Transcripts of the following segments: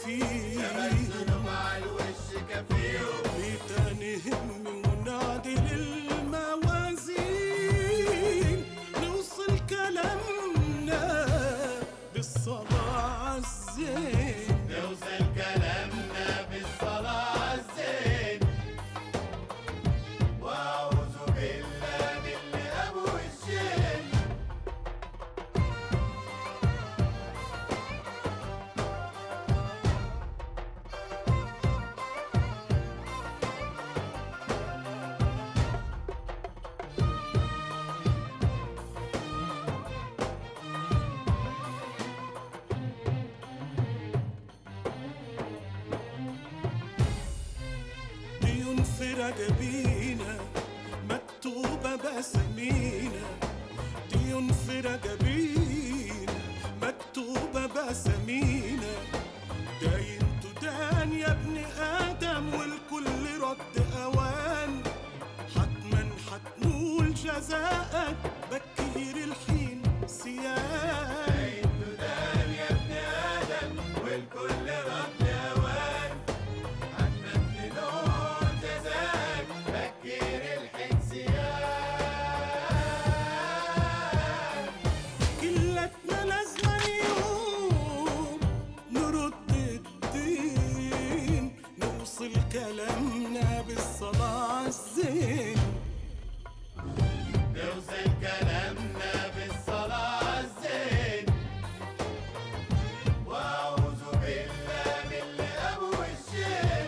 فيه مع الوش كفيه ميتا نهم ونعدل الموازين نوصل كلامنا بالصلاة عالزين نوصل كلامنا بالصلاة عالزين وأعوذ بالله من اللي أبو الشين ديون في رجبينا مكتوبة بسمينا ديون في رجبينا مكتوبة بسمينا داين تدان يا ابن آدم والكل رد أوان حتما حتنول جزاءك بكير الحين سيان تدان يا ابن آدم والكل رد أوان عنا تنول جزاك فكر الحنسيان كلتنا لازم يوم نرد الدين نوصل كلامنا بالصلاة عالزين نوصل كلامنا بالصلاة عالزين وأعوذ بالله من اللي أبو الشين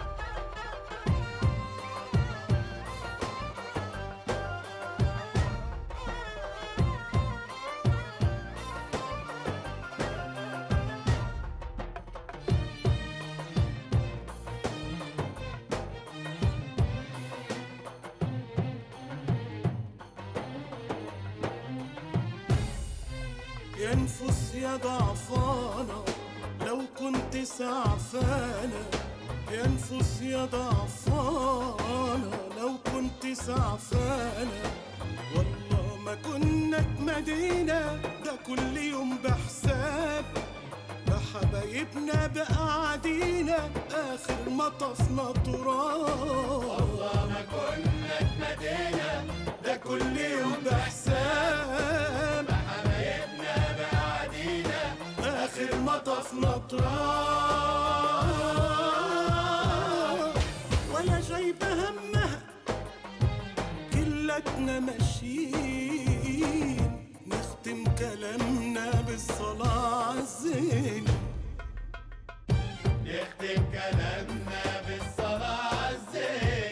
ينفس يا ضعفانة لو كنت سعفانة ينفس يا ضعفانة لو كنت سعفانة والله ما كنا اتمدينا ده كل يوم بحساب ده حبايبنا بقعدينا آخر مطفنا تراب والله ما كنا اتمدينا ده كل يوم بحساب حبايبنا بعدينا آخر مطفنا تراب ولا جايبة همها كلتنا ماشيين نختم كلامنا بالصلاة عالزين نختم كلامنا بالصلاة عالزين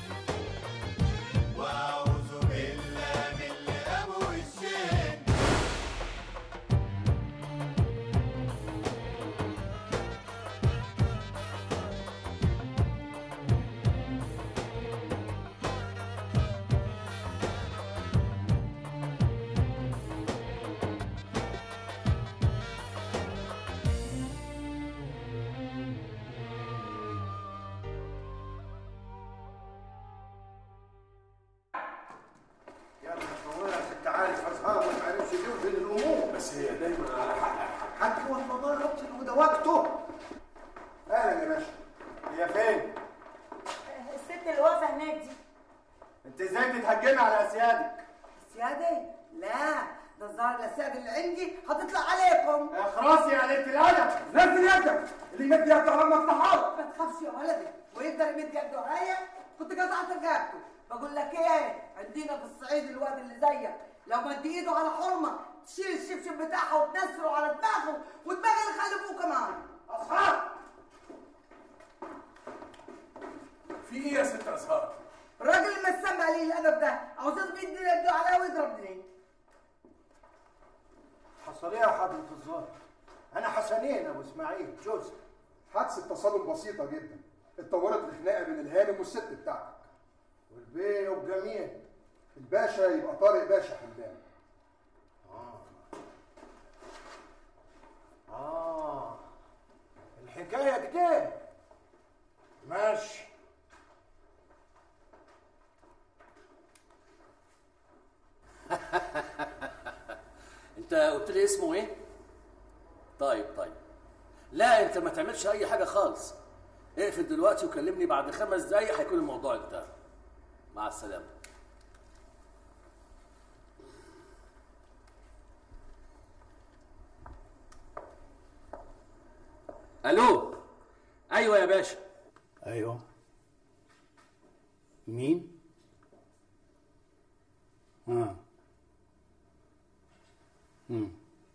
وأعوذ بالله من اللي أبو الشين يا مصورة انت عارف اصحابه ما عارفش يوزن الامور بس هي دايما على حق حتى والله ضربت وده وقته اهلا يا باشا هي فين؟ الست اللي واقفه هناك دي انت ازاي تتهجمي على اسيادك؟ سيادة لا ده الظاهر الاسياد اللي عندي هتطلع عليكم اخرسي يا قلة الادب نزل يدك اللي يمد يده على مفتاحات ما تخافش يا ولدي ويقدر يمد يده عليا كنت قطعت رقبته بقول لك ايه عندنا في الصعيد الواد اللي زيك لو مد ايده على حرمه تشيل الشبشب بتاعها وتنسره على دماغه ودماغ اللي خلفوه كمان اصحاب في ايه يا ست ازهار؟ الراجل المسام عليه الادب ده عاوز يضرب يدي يده عليا ويضربني حصل ايه يا حضرة الظابط؟ انا حسنين ابو اسماعيل جوزك حادثة تصادم بسيطة جدا اتطورت لخناقة بين الهانم والست بتاعتك والبيه والجميع الباشا يبقى طارق باشا حمدان اه الحكايه كده ماشي انت قلت لي اسمه ايه؟ طيب طيب لا انت ما تعملش اي حاجه خالص اقفل دلوقتي وكلمني بعد خمس دقايق هيكون الموضوع انتهى مع السلامه الو ايوه يا باشا ايوه مين اه مم.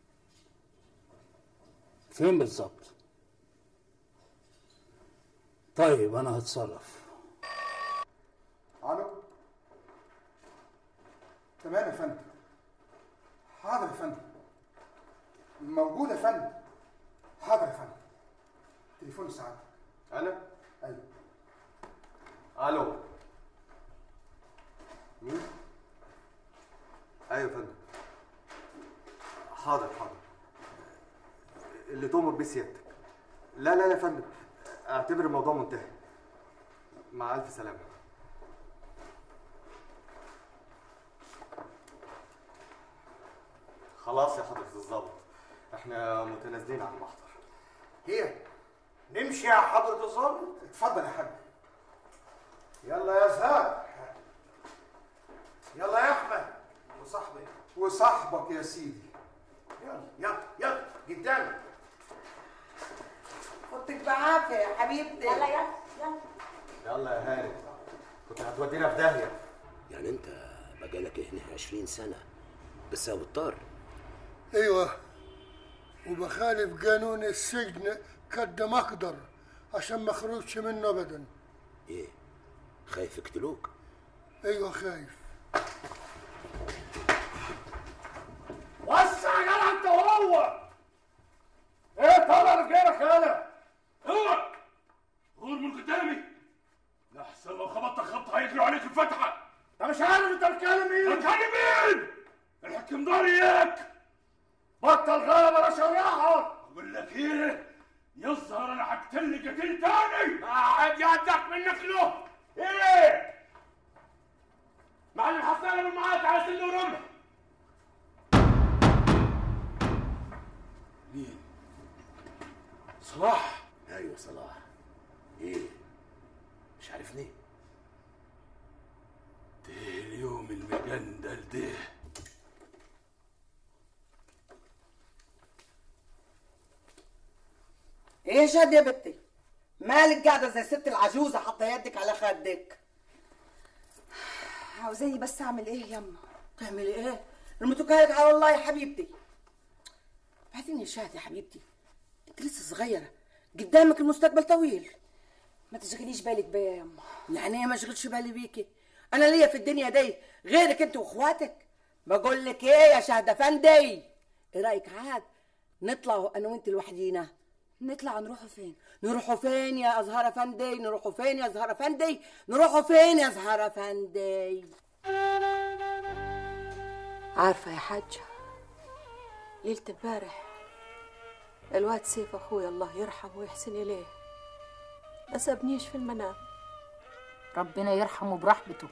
فين بالظبط طيب انا هتصرف الو تمام يا فندم حاضر يا فندم موجود يا فندم حاضر يا فندم تليفون سعادتك انا ايوه الو مين ايوه يا فندم حاضر حاضر اللي تؤمر بيه سيادتك لا لا لا يا فندم اعتبر الموضوع منتهي مع الف سلامه خلاص يا حضرة الظابط احنا متنازلين عن المحضر هي نمشي يا حضرة الظابط اتفضل يا حاج يلا يا زهر يلا يا احمد وصاحبي وصاحبك يا سيدي يلا يلا يلا قدامي فوتك بعافيه يا حبيبتي يلا يلا يلا يلا يا هاني كنت هتودينا في داهيه يعني انت بقالك هنا 20 سنه بسبب الطار ايوه وبخالف قانون السجن قد ما اقدر عشان ما اخرجش منه ابدا ايه خايف يقتلوك ايوه خايف وسع يا جدع انت وهو ايه طلع رجالك يالا هو غور من قدامي لحسن لو خبطت خبطه هيجروا عليك الفتحه انت مش عارف انت بتكلم مين بتكلم مين الحكم دار اياك بطل غلبه انا شرحها اقول لك ايه يظهر انا هقتل قتيل تاني قاعد يدك منك له ايه معلم حسان من معاك على سن ورمح مين؟ صلاح ايوه صلاح ايه مش عارفني ده اليوم المجندل ده ايه شاد يا بنتي مالك قاعده زي الست العجوزه حاطه يدك على خدك عاوزاني بس اعمل ايه يما تعملي ايه المتوكلك على الله يا حبيبتي بعدين يا شاد يا حبيبتي انت لسه صغيره قدامك المستقبل طويل ما تشغليش بالك بيا يا يما يعني ايه ما اشغلش بالي بيكي انا ليا في الدنيا دي غيرك انت واخواتك بقول لك ايه يا شهد افندي ايه رايك عاد نطلع انا وانت لوحدينا نطلع نروحوا فين نروحوا فين يا ازهر افندي نروحوا فين يا ازهر افندي نروحوا فين يا ازهر افندي عارفه يا حاجه ليله امبارح الواد سيف اخويا الله يرحمه ويحسن اليه ما سابنيش في المنام ربنا يرحمه برحمته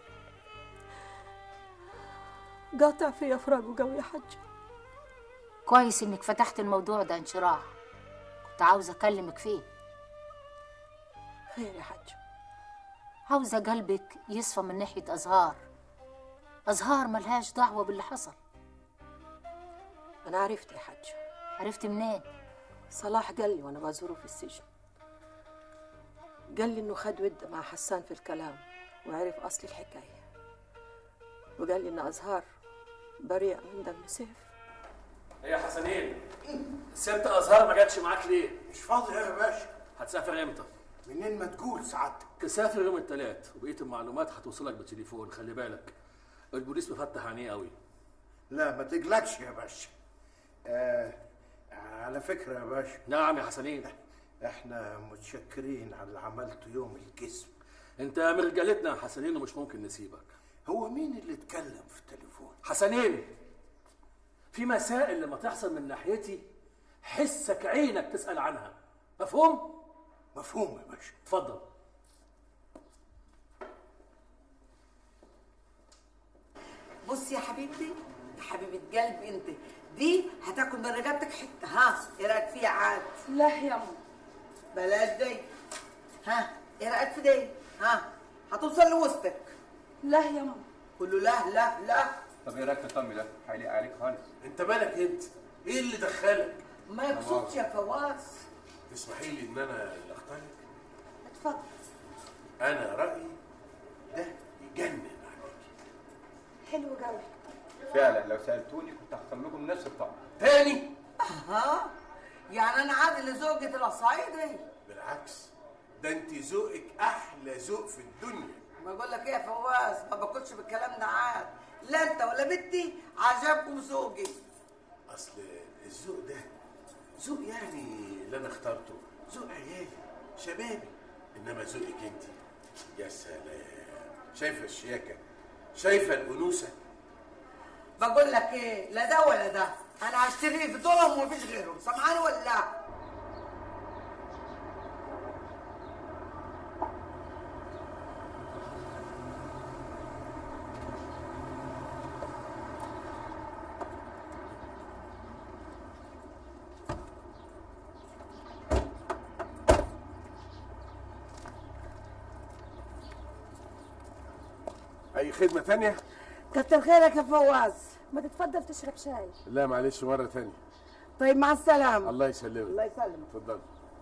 قاطع في افراجه قوي يا حاجه كويس انك فتحت الموضوع ده انشراح كنت عاوزه اكلمك فيه خير يا حاجه عاوزه قلبك يصفى من ناحيه ازهار ازهار ملهاش دعوه باللي حصل انا عرفت يا حاجه عرفت منين صلاح قال لي وانا بزوره في السجن قال لي انه خد ود مع حسان في الكلام وعرف اصل الحكايه وقال لي ان ازهار بريئه من دم سيف ايه يا حسنين ست ازهار ما جاتش معاك ليه مش فاضي يا باشا هتسافر امتى منين ما تقول سعادتك تسافر يوم الثلاث وبقيه المعلومات هتوصلك بالتليفون خلي بالك البوليس مفتح عينيه قوي لا ما تقلقش يا باشا آه على فكرة يا باشا نعم يا حسنين احنا متشكرين على اللي عملته يوم القسم انت من رجالتنا يا حسنين ومش ممكن نسيبك هو مين اللي اتكلم في التليفون حسنين في مسائل لما تحصل من ناحيتي حسك عينك تسأل عنها مفهوم؟ مفهوم يا باشا اتفضل بصي يا حبيبتي حبيبه قلبي انت دي هتاكل من رقبتك حته ها ايه رايك فيها عاد لا يا ماما بلاش دي ها ايه رايك في دي ها هتوصل لوسطك لا يا ماما قول له لا لا لا طب ايه رايك في الطم ده؟ هيليق عليك خالص انت مالك انت ايه اللي دخلك ما يقصدش يا فواز تسمحي لي ان انا اللي اختارك اتفضل انا رايي ده يجنن حلو قوي فعلا لو سالتوني كنت هختار لكم نفس الطعم تاني ها يعني انا عادل لزوجة الصعيدي بالعكس ده انت ذوقك احلى ذوق في الدنيا بقول لك ايه يا فواز ما باكلش بالكلام ده عاد لا انت ولا بنتي عجبكم ذوقي اصل الذوق ده ذوق يعني اللي انا اخترته ذوق عيالي شبابي انما ذوقك انت يا سلام شايفه الشياكه شايفه الانوثه بقول لك ايه لا ده ولا ده انا هشتري في دولهم ومفيش غيرهم سامعاني ولا لا اي خدمه تانية كتر خيرك يا فواز ما تتفضل تشرب شاي لا معلش مره تانية طيب مع السلامة الله يسلمك الله يسلمك اتفضل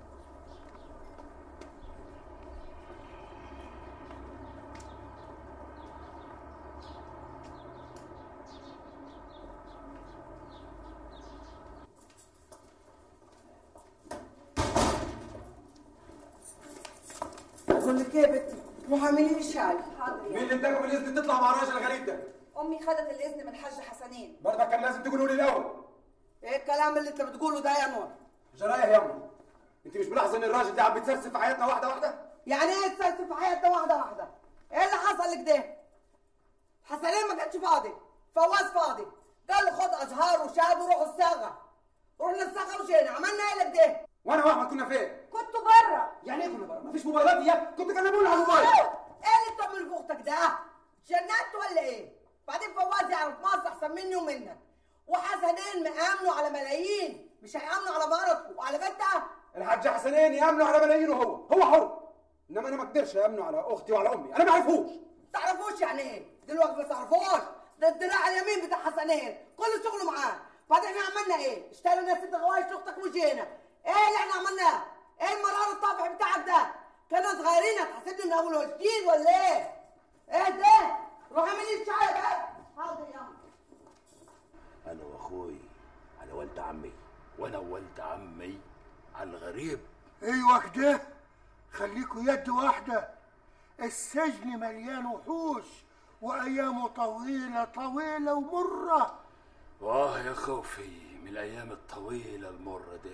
بقول لك ايه يا بنتي روح اعملي لي الشاي حاضر مين اللي اداكم الاذن تطلع مع الراجل الغريب ده؟ امي خدت الاذن من حاج حسنين برضه كان لازم تقولوا لي الاول ايه الكلام اللي انت بتقوله ده يا نور جرايه يا امي انت مش ملاحظه ان الراجل ده عم بيتسرسب في حياتنا واحده واحده؟ يعني ايه تسلسل في حياتنا واحده واحده ايه اللي حصل لك ده حسنين ما كانش فاضي فواز فاضي قال له خد ازهار وشاب وروحوا الصاغه رحنا الصاغه وجينا عملنا ايه لك ده وانا واحمد كنا فين؟ كنتوا بره يعني ايه كنا بره؟ مفيش موبايلات يا كنت كلمونا على الموبايل ايه اللي بتعمل في اختك ده جننت ولا ايه بعدين فواز يعرف مصر احسن مني ومنك وحسنين مأمنوا على ملايين مش هيأمنوا على مرته وعلى بنتها الحاج حسنين يامنوا على ملايينه هو هو حر انما انا ما اقدرش امنه على اختي وعلى امي انا ما اعرفوش تعرفوش يعني ايه دلوقتي ما تعرفوش ده الدراع اليمين بتاع حسنين كل شغله معاه بعدين احنا عملنا ايه اشتروا ناس ست غوايش لاختك وجينا ايه اللي احنا عملناه ايه المرار الطافح بتاعك ده كانوا صغيرين هتحسدوا من اول وجديد ولا ايه ايه ده روح اعمل لي الشاي بقى حاضر يا أم. انا واخوي على ولد عمي وانا وولد عمي على الغريب ايوه كده خليكوا يد واحدة السجن مليان وحوش وأيامه طويلة طويلة ومرة واه يا خوفي من الايام الطويله المره دي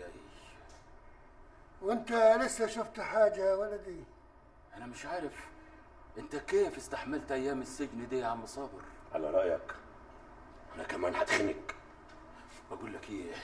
وانت لسه شفت حاجة يا ولدي انا مش عارف انت كيف استحملت ايام السجن دي يا عم صابر على رايك انا كمان هتخنق بقول لك ايه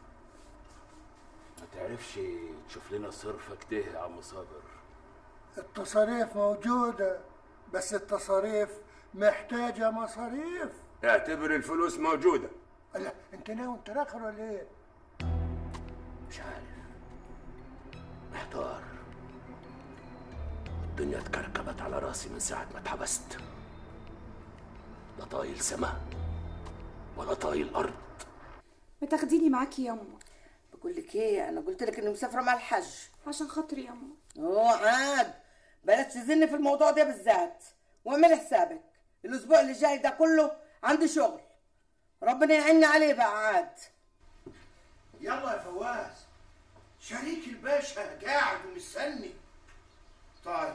ما تعرفش تشوف لنا صرفه كده يا عم صابر التصاريف موجودة بس التصاريف محتاجة مصاريف اعتبر الفلوس موجودة لا انت ناوي انت راخر ولا ايه؟ مش عارف محتار الدنيا اتكركبت على راسي من ساعة ما اتحبست لا طايل سما ولا طايل أرض ما تاخديني معاكي يا أمه بقول لك ايه انا قلت لك اني مسافره مع الحج عشان خاطري يا أمه اوه عاد بلاش تزني في الموضوع ده بالذات واعملي حسابك الاسبوع اللي جاي ده كله عندي شغل ربنا يعيننا عليه بقى عاد يلا يا فواز شريك الباشا قاعد ومستني طيب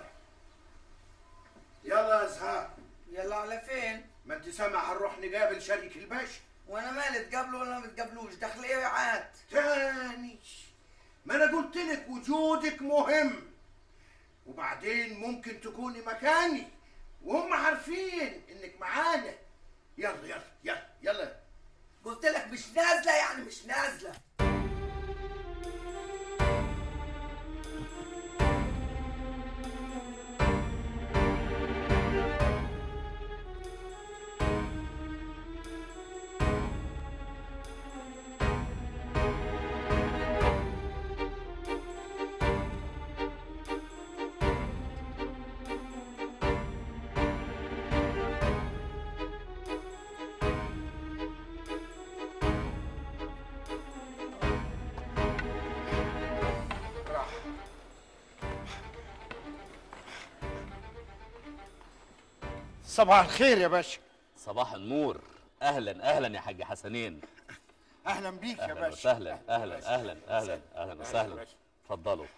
يلا يا زهار يلا على فين ما انت سامع هنروح نقابل شريك الباشا وانا مالي تقابلوا ولا ما تقابلوش دخل ايه يا عاد تاني ما انا قلت لك وجودك مهم وبعدين ممكن تكوني مكاني وهم عارفين انك معانا يلا يلا يلا يلا قلت لك مش نازله يعني مش نازله صباح الخير يا باشا صباح النور اهلا اهلا يا حاج حسنين اهلا بيك يا اهلا باشا وسهلا اهلا اهلا اهلا اهلا وسهلا اتفضلوا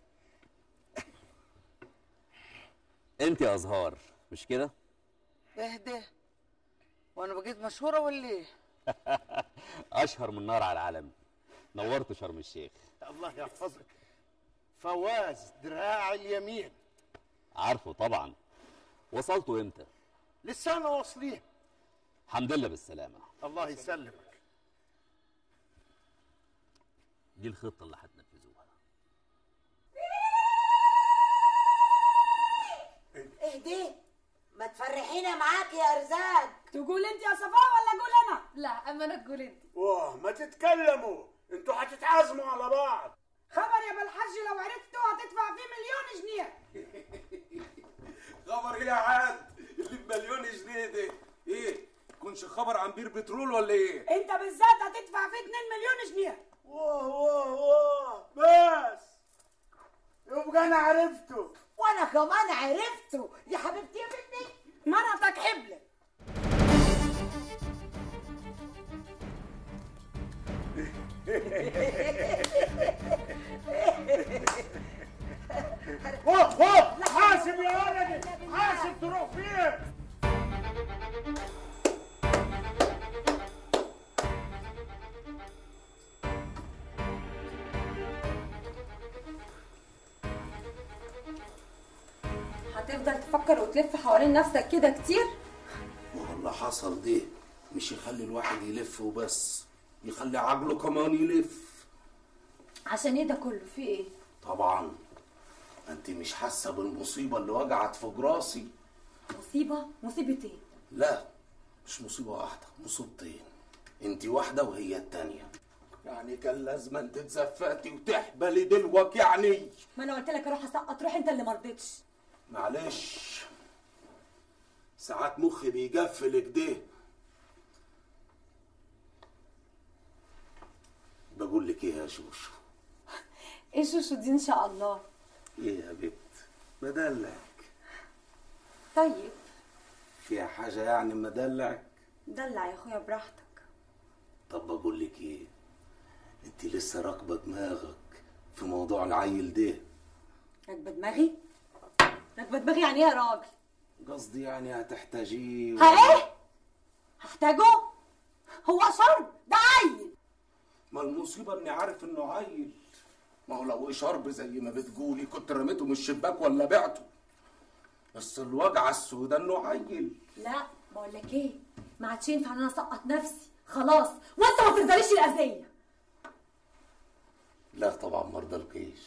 انت يا ازهار مش كده اهدى وانا بقيت مشهوره ولا ايه اشهر من نار على العالم نورت شرم الشيخ الله يحفظك فواز دراع اليمين عارفه طبعا وصلتوا امتى لسانا واصلين الحمد لله بالسلامه الله يسلمك دي الخطه اللي هتنفذوها اهدي ما تفرحينا معاك يا ارزاق تقول انت يا صفاء ولا اقول انا لا اما انا تقول انت واه ما تتكلموا انتوا هتتعازموا على بعض خبر يا بالحاج لو عرفتوا هتدفع فيه مليون جنيه خبر ايه يا عاد اللي بمليون جنيه ده ايه كونش خبر عن بير بترول ولا ايه انت بالذات هتدفع فيه 2 مليون جنيه واه واه واه بس يبقى انا عرفته وانا كمان عرفته يا حبيبتي يا بنتي مرتك حبلة واه واه حاسب يا ولدي حاسب تروح فين هتفضل تفكر وتلف حوالين نفسك كده كتير والله حصل ده مش يخلي الواحد يلف وبس يخلي عقله كمان يلف عشان ايه ده كله في ايه طبعا انت مش حاسه بالمصيبه اللي وجعت في جراسي مصيبه مصيبه ايه لا مش مصيبه واحده مصيبتين انت واحده وهي التانيه يعني كان لازم انت تزفتي وتحبلي دلوك يعني ما انا قلت لك اروح اسقط روح انت اللي مرضتش معلش ساعات مخي بيقفل كده بقول لك ايه يا شوشو ايه شوشو دي ان شاء الله ايه يا بنت بدلعك طيب فيها حاجه يعني مدلعك دلع يا اخويا براحتك طب بقول لك ايه انت لسه راكبه دماغك في موضوع العيل ده راكبه دماغي راكبه دماغي يعني ايه يا راجل قصدي يعني هتحتاجيه ها ايه هحتاجه هو شرب ده عيل ما المصيبه اني عارف انه عيل ما هو لو شرب زي ما بتقولي كنت رميته من الشباك ولا بعته بس الوجعه السوداء انه عيل لا بقول لك ايه ما عادش ينفع ان انا اسقط نفسي خلاص وانت ما ترضاليش الاذيه لا طبعا ما رضالكيش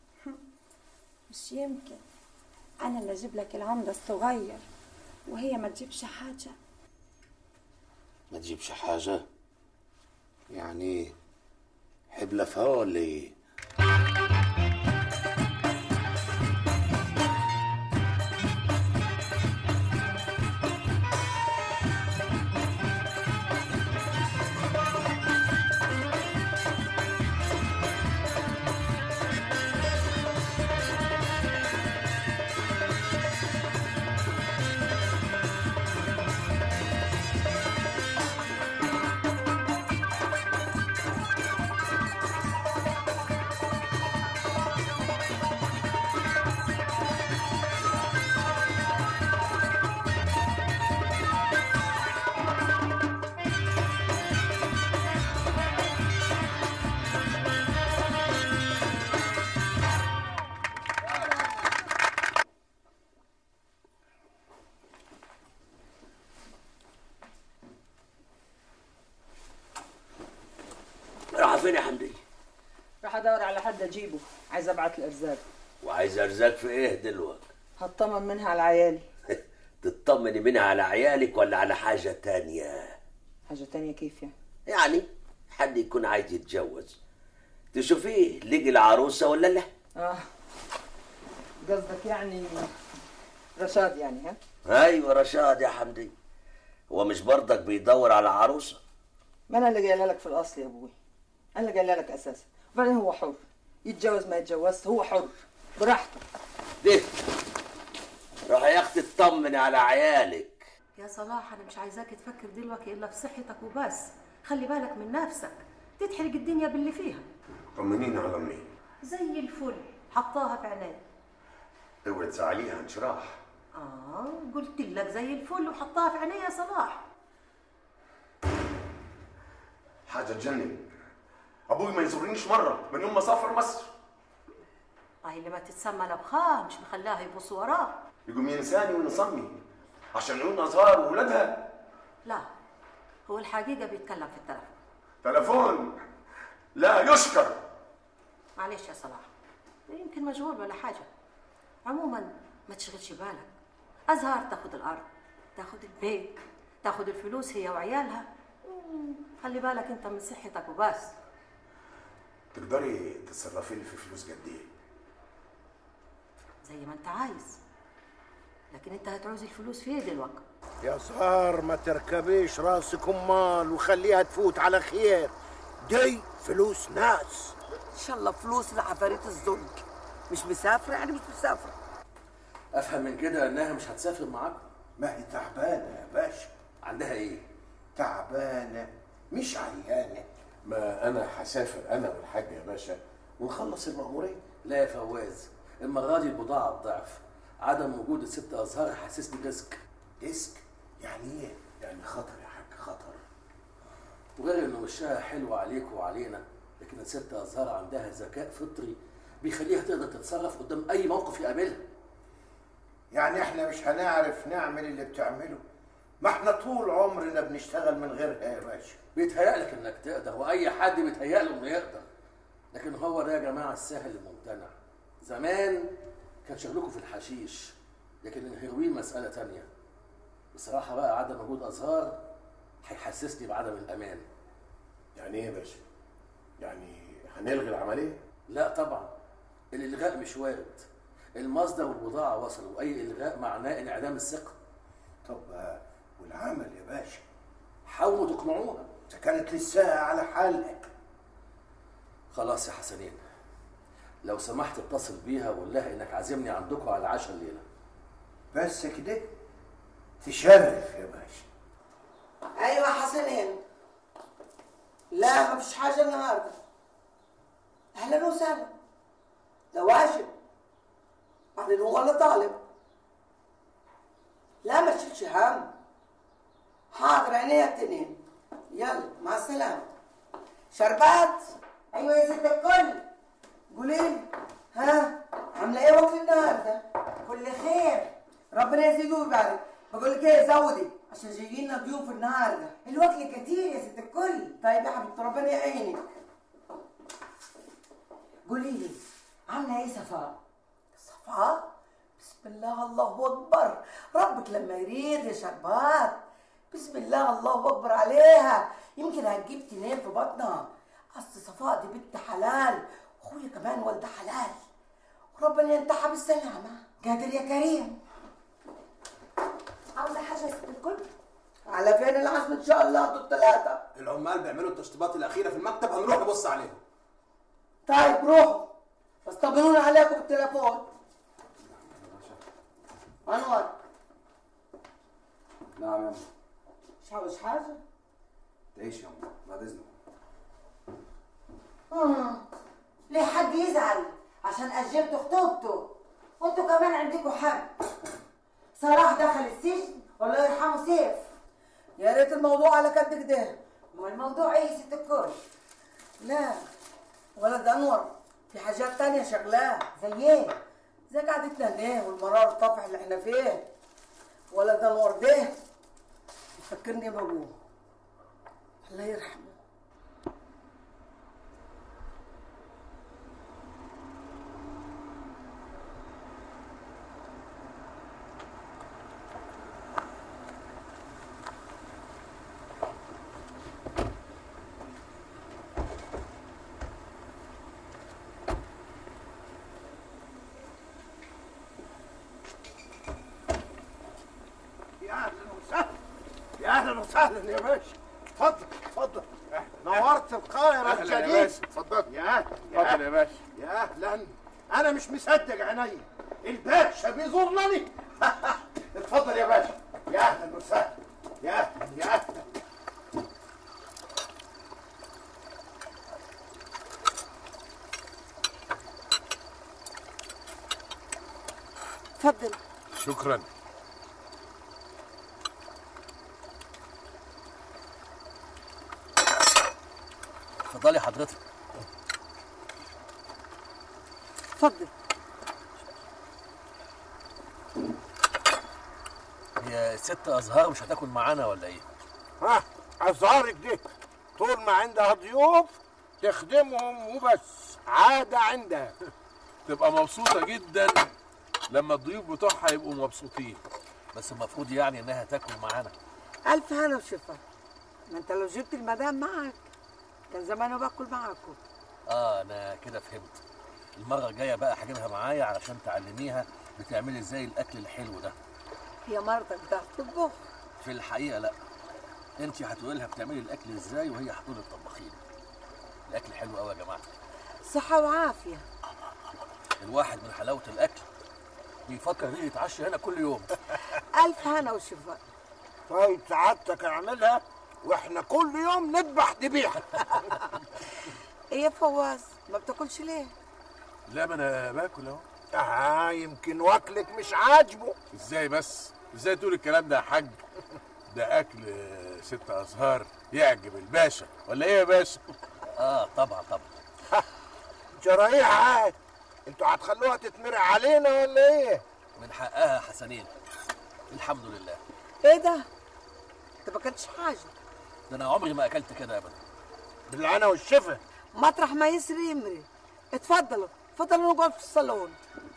مش يمكن انا اللي اجيب لك العمده الصغير وهي ما تجيبش حاجه ما تجيبش حاجه يعني ايه حبلة في هوا ولا ايه راح فين يا حمدي راح ادور على حد اجيبه عايز ابعت الارزاق وعايز ارزاق في ايه دلوقتي هطمن منها على عيالي تطمني منها على عيالك ولا على حاجة تانية حاجه تانية كيف يعني يعني حد يكون عايز يتجوز تشوفيه لقي العروسة ولا لا اه قصدك يعني رشاد يعني ها ايوه رشاد يا حمدي هو مش برضك بيدور على عروسة ما انا اللي قايله لك في الاصل يا ابوي انا اللي قايله لك اساسا وبعدين هو حر يتجوز ما يتجوزش هو حر براحته ده روح يا اختي اطمني على عيالك يا صلاح انا مش عايزاك تفكر دلوقتي الا في صحتك وبس خلي بالك من نفسك تتحرق الدنيا باللي فيها طمنيني على امي زي الفل حطاها في عيني اوعي تزعليها انشراح اه قلت لك زي الفل وحطاها في عيني يا صلاح حاجه تجنن ابوي ما يزورنيش مره من يوم ما سافر مصر هاي اللي ما تتسمى لبخاه مش مخلاها يبص وراه يقوم ينساني وينصمي عشان عيون ازهار وولادها لا هو الحقيقه بيتكلم في التلفون تلفون لا يشكر معلش يا صلاح يمكن مشغول ولا حاجه عموما ما تشغلش بالك ازهار تاخد الارض تاخد البيت تاخد الفلوس هي وعيالها مم، خلي بالك انت من صحتك وبس تقدري تتصرفي لي في فلوس قد ايه زي ما انت عايز لكن انت هتعوز الفلوس في ايه دلوقتي يا صار ما تركبيش راسك امال وخليها تفوت على خير دي فلوس ناس ان شاء الله فلوس لعفاريت الزوج مش مسافره يعني مش مسافره افهم من كده انها مش هتسافر معاكم ما هي تعبانه يا باشا عندها ايه تعبانه مش عيانه ما انا هسافر انا والحاج يا باشا ونخلص المأمورية لا يا فواز المره دي البضاعه الضعف عدم وجود الست ازهار حسسني ديسك ديسك يعني ايه يعني خطر يا حاج خطر وغير انه وشها حلو عليك وعلينا لكن الست ازهار عندها ذكاء فطري بيخليها تقدر تتصرف قدام اي موقف يقابلها يعني احنا مش هنعرف نعمل اللي بتعمله ما احنا طول عمرنا بنشتغل من غيرها يا باشا بيتهيألك انك تقدر واي حد بيتهيأله انه يقدر لكن هو ده يا جماعه السهل الممتنع زمان كان شغلكم في الحشيش لكن الهيروين مساله تانية بصراحه بقى عدم وجود ازهار هيحسسني بعدم الامان يعني ايه يا باشا يعني هنلغي العمليه لا طبعا الالغاء مش وارد المصدر والبضاعه وصلوا واي الغاء معناه انعدام الثقه طب آه، والعمل يا باشا حاولوا تقنعوها اذا كانت لسه على حالها خلاص يا حسنين لو سمحت اتصل بيها وقول لها انك عازمني عندكم على العشاء الليله بس كده تشرف يا باشا ايوه حسنين لا ما فيش حاجه النهارده اهلا وسهلا ده واجب بعدين هو اللي طالب لا ما تشيلش هم حاضر عينيا التنين يلا مع السلامه شربات ايوه يا ست الكل قولي لي ها عامله ايه وقت النهارده كل خير ربنا يزيده ويبارك بقول لك ايه زودي عشان جايين لنا ضيوف النهارده الوكل كتير يا ست الكل طيب يا حبيبتي ربنا يعينك قولي لي عامله ايه صفاء صفاء بسم الله الله اكبر ربك لما يريد يا شربات بسم الله الله اكبر عليها يمكن هتجيب تنين في بطنها اصل صفاء دي بنت حلال واخويا كمان ولد حلال وربنا ينتحها بالسلامه قادر يا كريم عاوزه حاجه يا ست الكل على فين العزم ان شاء الله انتوا الثلاثه العمال بيعملوا التشطيبات الاخيره في المكتب هنروح نبص عليهم طيب روحوا بس طمنونا عليكم بالتليفون انور نعم يا مش عاوز حاجه تعيش يا أم بعد اذنك آه. ليه حد يزعل عشان أجلت خطوبته وانتوا كمان عندكم حق صلاح دخل السجن والله يرحمه سيف يا ريت الموضوع على قد كده ما الموضوع ايه يا ست الكل لا ولد انور في حاجات تانية شغلاه زي ايه زي قعدتنا ليه والمرار الطفح اللي احنا فيه ولد انور ده يفكرني بابوه الله يرحمه يا اهلا وسهلا يا اهلا وسهلا يا باشا اتفضل اتفضل نورت القاهرة أهلا يا الجديد باشا، اتفضل. يا اهلا اتفضل يا باشا. يا اهلا انا مش مصدق عينيا الباشا بيزورني اتفضل يا باشا يا اهلا وسهلا اتفضل شكرا اتفضلي حضرتك اتفضل هي ست ازهار مش هتاكل معانا ولا ايه؟ ها أزهارك دي طول ما عندها ضيوف تخدمهم وبس عادة عندها تبقى مبسوطة جدا لما الضيوف بتوعها يبقوا مبسوطين بس المفروض يعني انها تاكل معانا ألف هنا وشفا ما أنت لو جبت المدام معك كان زمانه باكل معاكم اه انا كده فهمت المره الجايه بقى هجيبها معايا علشان تعلميها بتعملي ازاي الاكل الحلو ده هي مرتك بتعرف تطبخ في الحقيقه لا انت هتقولي لها بتعملي الاكل ازاي وهي هتقول الطباخين الاكل حلو قوي يا جماعه صحة وعافية الواحد من حلاوه الاكل بيفكر يجي يتعشى هنا كل يوم ألف هنا وشفا طيب سعادتك اعملها واحنا كل يوم نذبح ذبيحة إيه يا فواز ما بتاكلش ليه؟ لا ما انا باكل اهو اه يمكن واكلك مش عاجبه ازاي بس ازاي تقول الكلام ده يا حاج ده اكل آه، ست ازهار يعجب الباشا ولا ايه يا باشا اه طبعا طبعا جرايح انتوا هتخلوها تتمرق علينا ولا ايه؟ من حقها حسنين الحمد لله إيه ده؟ أنت ما كنتش حاجة ده انا عمري ما اكلت كده ابدا بالعنا والشفا مطرح ما يسري يمري اتفضلوا اتفضلوا نقعد في الصالون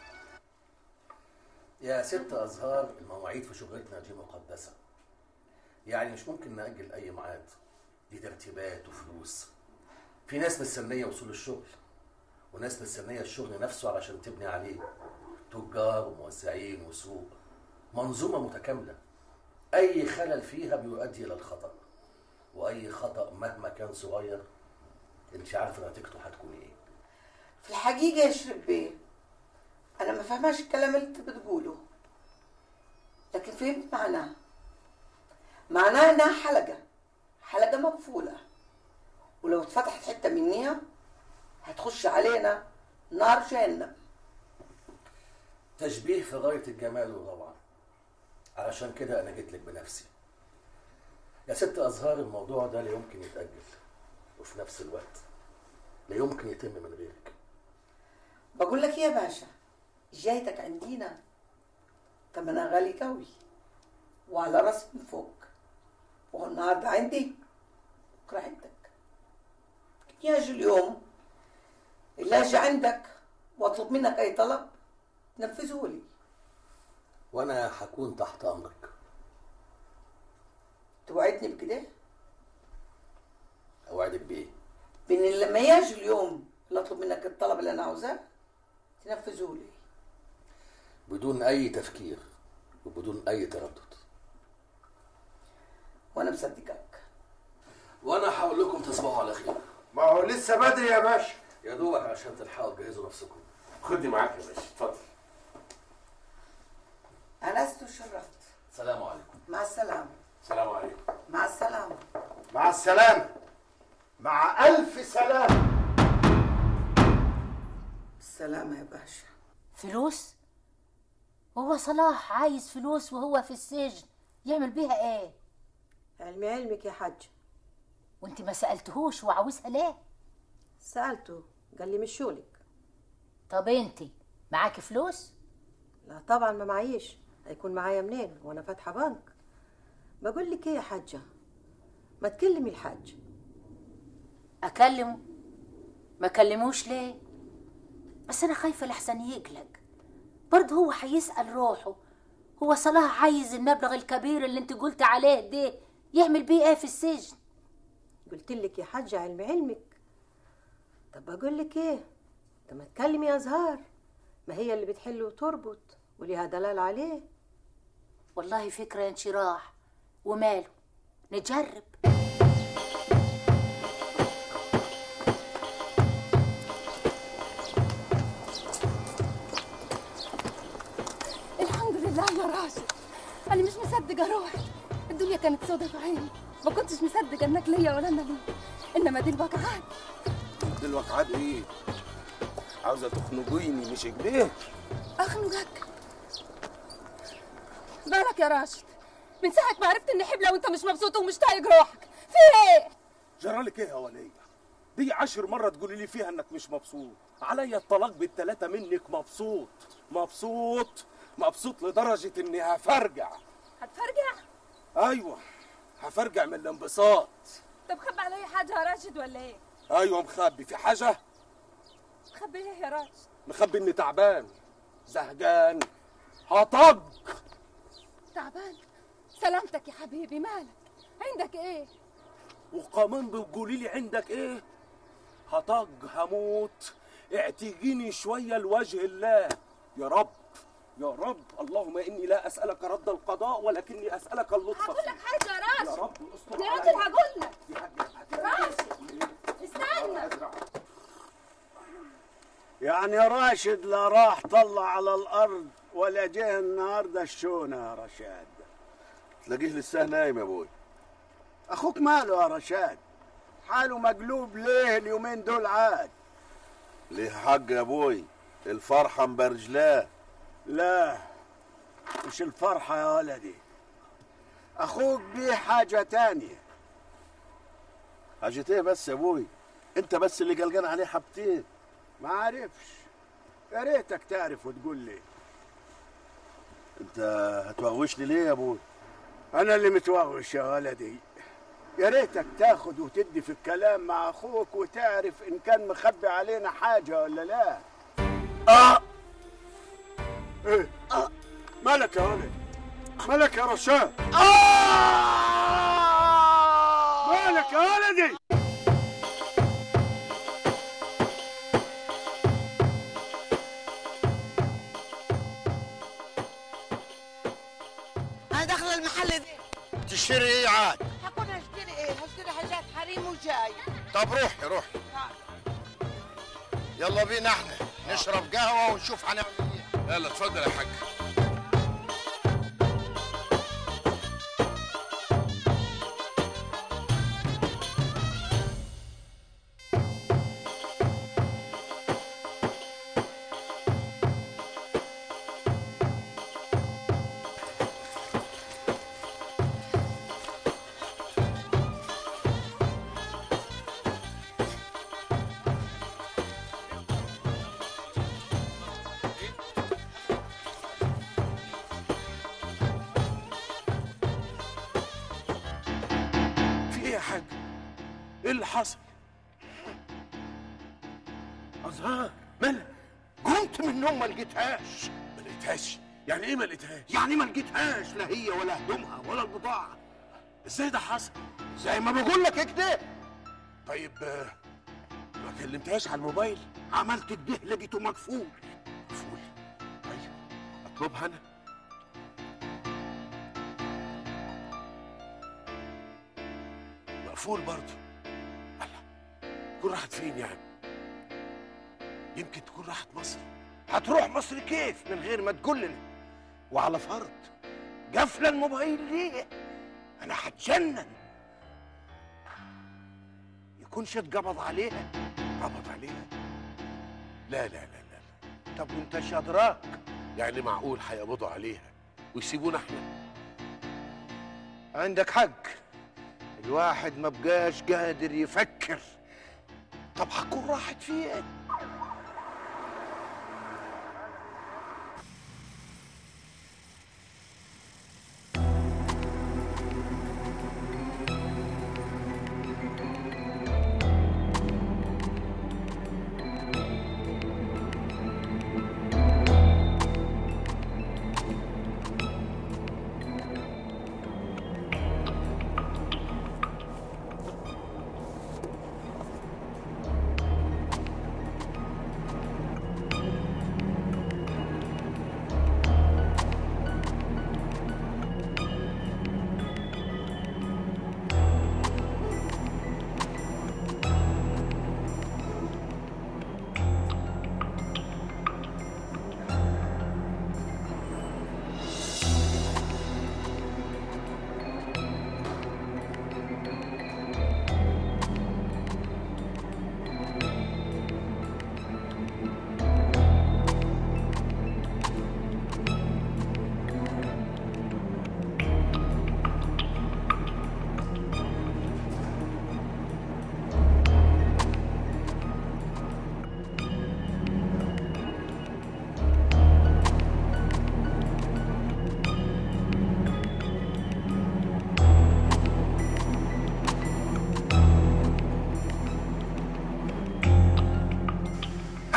يا ست ازهار المواعيد في شغلتنا دي مقدسه يعني مش ممكن ناجل اي ميعاد دي ترتيبات وفلوس في ناس مستنيه وصول الشغل وناس مستنيه الشغل نفسه علشان تبني عليه تجار وموزعين وسوق منظومه متكامله اي خلل فيها بيؤدي الى الخطا واي خطا مهما كان صغير انت عارفه نتيجته هتكون ايه في الحقيقة يا شرب بيه أنا ما فهماش الكلام اللي أنت بتقوله لكن فهمت معناه معناه إنها حلقة حلقة مقفولة ولو اتفتحت حتة منيها هتخش علينا نار جهنم تشبيه في غاية الجمال والروعة علشان كده أنا جيت لك بنفسي يا ست أزهار الموضوع ده لا يمكن يتأجل وفي نفس الوقت لا يمكن يتم من غيرك بقول لك إيه يا باشا جايتك عندينا تمنها غالي قوي وعلى راسي من فوق وهو النهارده عندي بكره عندك يجي اليوم اللي اجي عندك واطلب منك اي طلب تنفذه لي وأنا هكون تحت أمرك توعدني بكده أوعدك بإيه؟ بان لما يجي اليوم اللي اطلب منك الطلب اللي انا عاوزاه تنفذه لي بدون أي تفكير وبدون أي تردد وانا مصدقك وأنا هقول لكم تصبحوا على خير ما هو لسه بدري يا باشا يا دوبك عشان تلحقوا تجهزوا نفسكم خدني معاك يا باشا اتفضل انست وشرفت سلام عليكم مع السلامه سلام عليكم مع السلامه مع السلامة مع ألف سلامة السلامه يا باشا فلوس هو صلاح عايز فلوس وهو في السجن يعمل بيها ايه علمي علمك يا حاج وانت ما سألتهوش وعاوزها ليه سألته قال لي مش شغلك طب انت معاكي فلوس لا طبعا ما معيش هيكون معايا منين وانا فاتحه بنك بقول لك ايه يا حاجه ما تكلمي الحاج اكلمه ما كلموش ليه بس انا خايفه لحسن يقلق برضه هو هيسأل روحه هو صلاح عايز المبلغ الكبير اللي انت قلت عليه ده يعمل بيه ايه في السجن قلت لك يا حاجه علمي علمك طب بقول لك ايه طب ما تكلمي يا زهار ما هي اللي بتحل وتربط وليها دلال عليه والله فكرة يا انشراح وماله نجرب الحمد لله يا راشد انا مش مصدقه روحي الدنيا كانت سودة في عيني ما كنتش مصدقه انك ليا ولا انا ليك انما دي الوقعات دي الوقعات ايه عاوزه تخنقيني مش كده اخنقك مالك يا راشد من ساعة ما عرفت اني حبلة وانت مش مبسوط ومش طايق روحك في ايه؟ جرالك ايه يا ولية دي عشر مرة تقولي لي فيها انك مش مبسوط عليا الطلاق بالتلاتة منك مبسوط مبسوط مبسوط لدرجة اني هفرجع هتفرجع؟ ايوه هفرجع من الانبساط طب خبي علي حاجة يا راشد ولا ايه؟ ايوه مخبي في حاجة خبي ايه يا راشد؟ مخبي اني تعبان زهقان هطق تعبان سلامتك يا حبيبي مالك عندك ايه؟ وكمان بتقولي لي عندك ايه هطق هموت اعتقيني شوية لوجه الله يا رب يا رب اللهم اني لا اسالك رد القضاء ولكني اسالك اللطف هقول لك حاجة يا راشد يا رب استر يا عليا. راجل هقول لك راشد استنى يعني راشد لا راح طلع على الارض ولا جه النهارده الشونه يا رشاد تلاقيه لسه نايم يا ابوي اخوك ماله يا رشاد حاله مقلوب ليه اليومين دول عاد ليه حق يا ابوي الفرحة مبرجلاه لا مش الفرحة يا ولدي أخوك بيه حاجة تانية حاجة ايه بس يا ابوي انت بس اللي قلقان عليه حبتين ما عارفش يا ريتك تعرف وتقول لي انت هتوغوشني ليه يا ابوي أنا اللي متوغش يا ولدي يا ريتك تاخد وتدي في الكلام مع أخوك وتعرف إن كان مخبي علينا حاجة ولا لا آه إيه آه مالك يا ولد مالك يا رشاد مالك يا ولدي انا داخله المحل ده تشتري ايه عاد هكون هشتري ايه هشتري حاجات حريم وجاي طب روحي روحي يلا بينا احنا نشرب قهوه ونشوف هنعمل ايه يلا اتفضل يا حاج في ايه يا حاج ايه اللي حصل ازهار مالك قمت من النوم ما لقيتهاش ما لقيتهاش يعني ايه ما لقيتهاش يعني ما لقيتهاش لا هي ولا هدومها ولا البضاعه ازاي ده حصل زي ما بقول لك كده طيب آه، ما كلمتهاش على الموبايل عملت كده لقيته مقفول مقفول ايوه اطلبها انا مقفول برضه الله تكون راحت فين يعني يمكن تكون راحت مصر هتروح مصر كيف من غير ما تقول لنا وعلى فرض قفله الموبايل ليه انا هتجنن يكونش اتقبض عليها قبض عليها لا لا لا لا طب وانت ايش ادراك يعني معقول هيقبضوا عليها ويسيبونا احنا عندك حق الواحد ما بقاش قادر يفكر طب هتكون راحت فين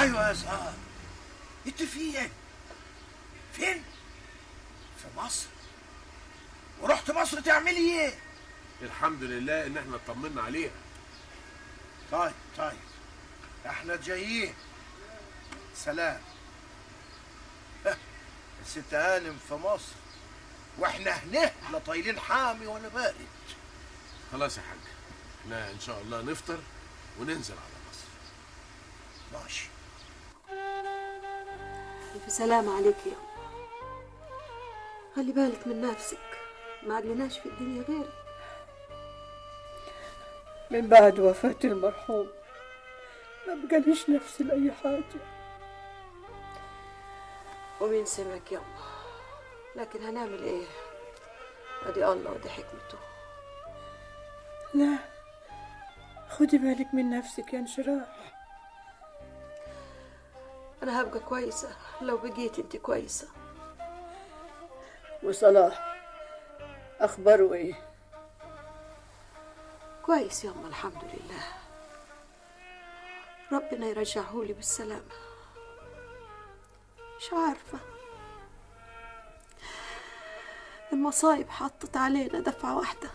ايوه يا زهر انت فين فين في مصر ورحت مصر تعملي ايه الحمد لله ان احنا اطمنا عليها طيب طيب احنا جايين سلام ها، الست هانم في مصر واحنا هنا لا طايلين حامي ولا بارد خلاص يا حاج احنا ان شاء الله نفطر وننزل على مصر ماشي ألف سلامة عليك يا أم خلي بالك من نفسك ما عدلناش في الدنيا غيرك من بعد وفاة المرحوم ما بقاليش نفسي لأي حاجة ومين سمعك يا أم لكن هنعمل إيه أدي الله ودي حكمته لا خدي بالك من نفسك يا انشراح أنا هبقى كويسة لو بقيت أنت كويسة وصلاح أخباره إيه؟ كويس يا أم الحمد لله ربنا يرجعهولي بالسلامة مش عارفة المصايب حطت علينا دفعة واحدة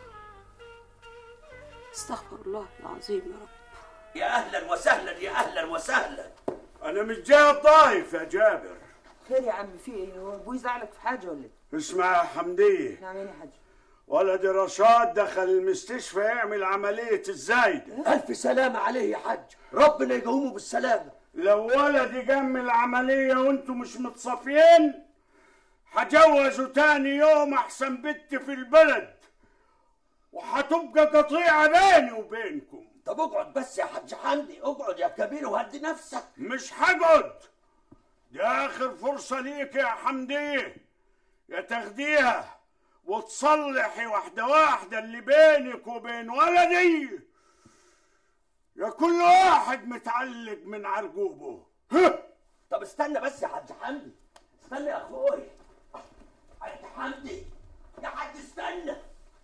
استغفر الله العظيم يا رب يا اهلا وسهلا يا اهلا وسهلا انا مش جاي الضايف يا جابر خير يا عم في ايه هو ابوي زعلك في حاجه ولا ايه اسمع يا حمديه نعم يا حاج ولد رشاد دخل المستشفى يعمل عملية الزايدة ألف سلامة عليه يا حاج ربنا يقومه بالسلامة لو ولد يكمل العملية وانتم مش متصافيين هجوزه تاني يوم أحسن بنت في البلد وهتبقى قطيعة بيني وبينكم طب اقعد بس يا حاج حمدي اقعد يا كبير وهدي نفسك مش هقعد دي آخر فرصة ليك يا حمدية يا تاخديها وتصلحي واحدة واحدة اللي بينك وبين ولدي يا كل واحد متعلق من عرقوبه طب استنى بس يا حاج حمدي استنى يا اخوي حاج حمدي يا حاج استنى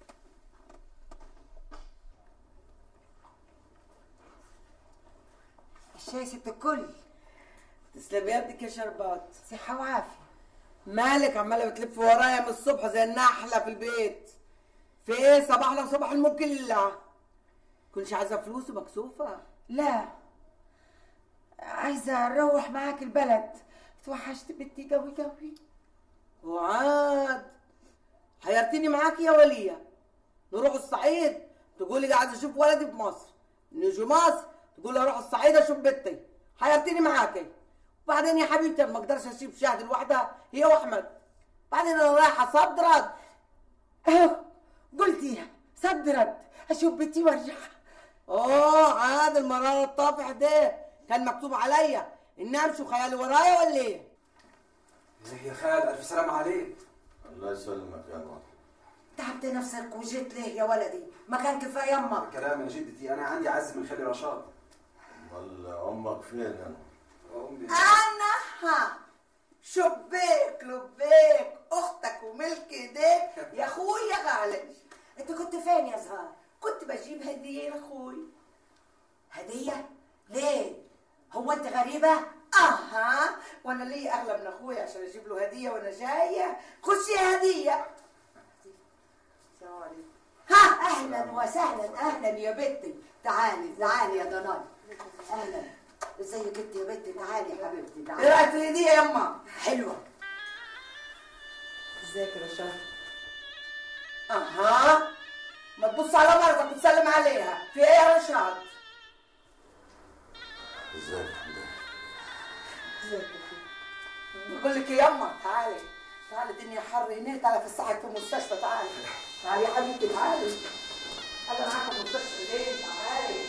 الشاي ست الكل تسلمي يدك يا شربات صحة وعافية مالك عمالة بتلف ورايا من الصبح زي النحلة في البيت في ايه صباح لو صباح الملك لله كنتش عايزة فلوس ومكسوفة لا عايزة أروح معاك البلد توحشت بنتي قوي قوي وعاد حيرتني معاك يا ولية نروح الصعيد تقولي عايزة اشوف ولدي في مصر نيجي مصر تقول اروح الصعيد اشوف بنتي حيرتني معاكي وبعدين يا حبيبتي أنا ما اقدرش اشيب شاهد لوحدها هي واحمد بعدين انا رايحه صد رد اهو قلتيها صد رد اشوف بنتي وارجع اه عاد المرار الطافح ده كان مكتوب عليا ان امشي وخيالي ورايا ولا ايه؟ يا خال الف سلام عليك الله يسلمك يا بابا تعبت نفسك وجيت ليه يا ولدي ما كان كفايه يما كلام يا جدتي انا عندي عز من خالي رشاد امال امك فين انا؟ امي انا ها شبيك لبيك اختك وملك ايديك يا اخويا غالي انت كنت فين يا زهار كنت بجيب هديه لاخوي هديه ليه هو انت غريبه اها وانا ليه اغلى من اخويا عشان اجيب له هديه وانا جايه خشي يا هديه السلام عليكم ها اهلا وسهلا اهلا يا بنتي تعالي تعالي يا ضناي اهلا ازيك انت يا بنتي تعالي يا حبيبتي ايه تعالي رايك في الهديه يا اما حلوه ازيك يا رشاد اها ما تبص على مرتك وتسلم عليها في ايه يا رشاد ازيك يا حمدان ازيك يا اخويا بقول لك يا يما تعالي تعالي الدنيا حر هنا تعالي في الصحة في المستشفى تعالي تعالي يا حبيبتي تعالي انا معاك في المستشفى ليه تعالي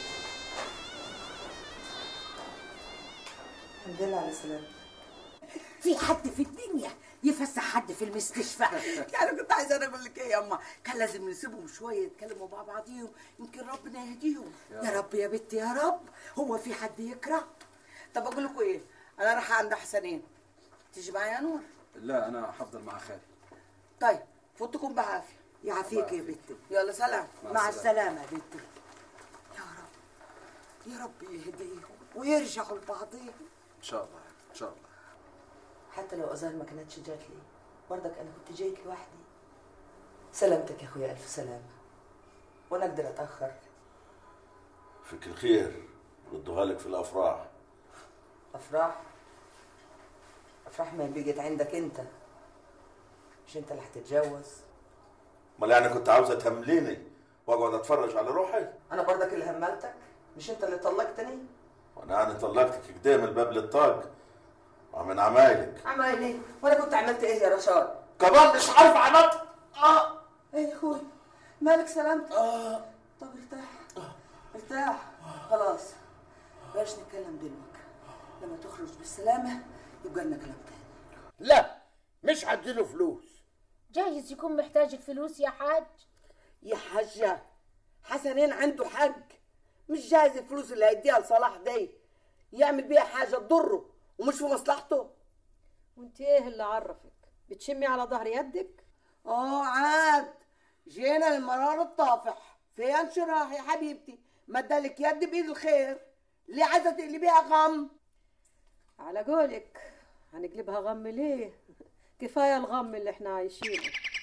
الحمد لله على السلامة في حد في الدنيا يفسح حد في المستشفى يعني كنت عايزه انا اقول لك ايه يا اما كان لازم نسيبهم شويه يتكلموا مع بعضيهم يمكن ربنا يهديهم يا رب يا بنتي يا رب هو في حد يكره طب اقول لكم ايه انا رايحه عند حسنين تيجي معايا يا نور لا انا هفضل مع خالي طيب فوتكم بعافيه يعافيك يا بنتي يلا سلام مع مع السلامة. السلامه يا بنتي يا رب يا رب يهديهم ويرجعوا لبعضهم ان شاء الله ان شاء الله حتى لو أزهر ما كانتش جات لي برضك أنا كنت جايك لوحدي سلامتك يا أخويا ألف سلامة وأنا أقدر أتأخر فيك الخير ردوها لك في الافراح أفراح أفراح ما بيجت عندك أنت مش أنت اللي هتتجوز امال يعني كنت عاوزه تهمليني واقعد اتفرج على روحي أنا برضك اللي هملتك مش أنت اللي طلقتني وانا يعني طلقتك كده من الباب للطاق ومن عمايلك عمل إيه وأنا كنت عملت إيه يا رشاد كمان مش عارف عملت آه إيه يا أخوي مالك سلامتك آه طب ارتاح ارتاح خلاص بلاش نتكلم دلوقتي لما تخرج بالسلامة يبقى لنا كلام تاني لا مش هديله فلوس جايز يكون محتاج الفلوس يا حاج يا حاجة حسنين عنده حق مش جايز الفلوس اللي هيديها لصلاح دي يعمل بيها حاجة تضره ومش في مصلحته وانت ايه اللي عرفك بتشمي على ظهر يدك اه عاد جينا للمرار الطافح فين شراح يا حبيبتي مدالك يد بايد الخير ليه عايزه تقلبيها غم على قولك هنقلبها غم ليه كفايه الغم اللي احنا عايشينه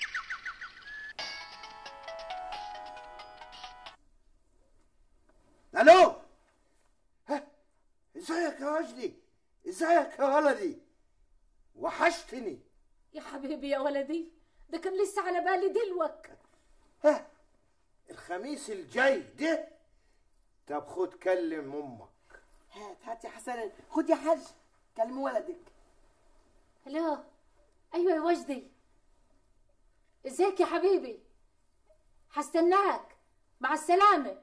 الو ها ازيك يا وجدي ازيك يا ولدي وحشتني يا حبيبي يا ولدي ده كان لسه على بالي دلوك ها الخميس الجاي ده طب خد كلم امك هات هات يا حسن خد يا حاج كلم ولدك الو ايوه يا وجدي ازيك يا حبيبي هستناك مع السلامه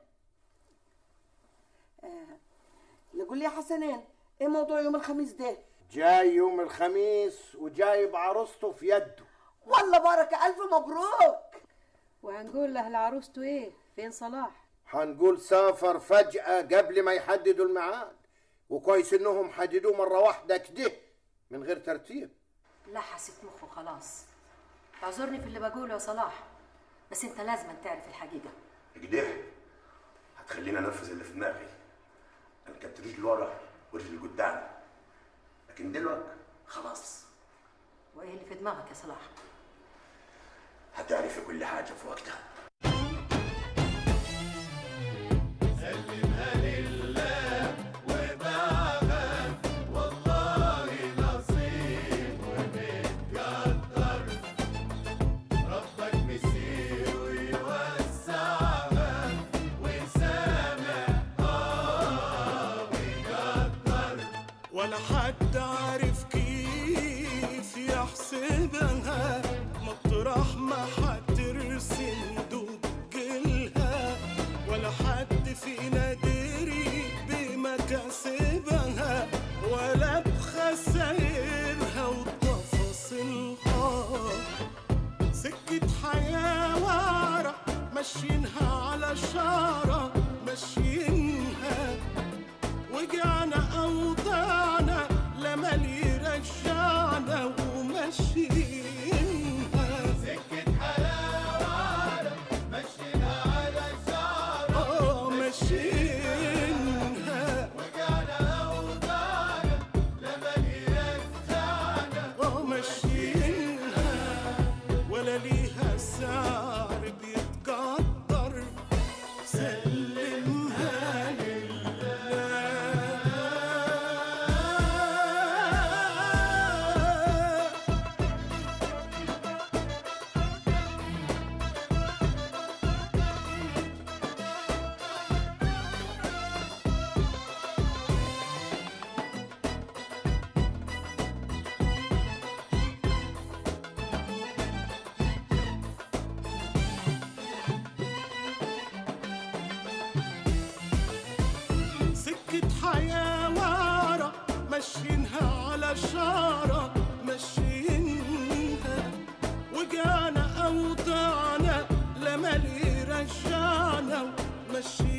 آه. قول لي يا حسنين ايه موضوع يوم الخميس ده جاي يوم الخميس وجايب عروسته في يده والله بارك الف مبروك وهنقول لاهل عروسته ايه فين صلاح هنقول سافر فجأة قبل ما يحددوا الميعاد وكويس انهم حددوه مرة واحدة كده من غير ترتيب لحست مخه خلاص اعذرني في اللي بقوله يا صلاح بس انت لازم تعرف الحقيقه كده هتخليني انفذ اللي في دماغي انا كانت رجل لورا ورجل قدام لكن دلوقتي خلاص وايه اللي في دماغك يا صلاح هتعرفي كل حاجه في وقتها سلمها لله وبعها والله نصيب ومتقدر ربك مسير ويوسعها وسامح اه ويقدر ولا حد عارف كيف يحسبها مطرح ما حترسم دجلها ولا حد فينا دري بمكاسبها ولا بخسائرها وتفاصيلها سكة حياة وعرة ماشيينها على شارة ماشيينها وجعنا أوضاعنا لمن يرجعنا وماشيينها سكة حلاوة وعرة ماشيينها على شارة اه ماشيينها وجعنا أوضاعنا لمن يرجعنا اه ماشيينها ولا ليها سعر بيتقدر سلمها لله سكة حياة وعرة ماشيينها على شارة ماشيينها وجعنا أوضاعنا لما اللي رجعنا ماشيينها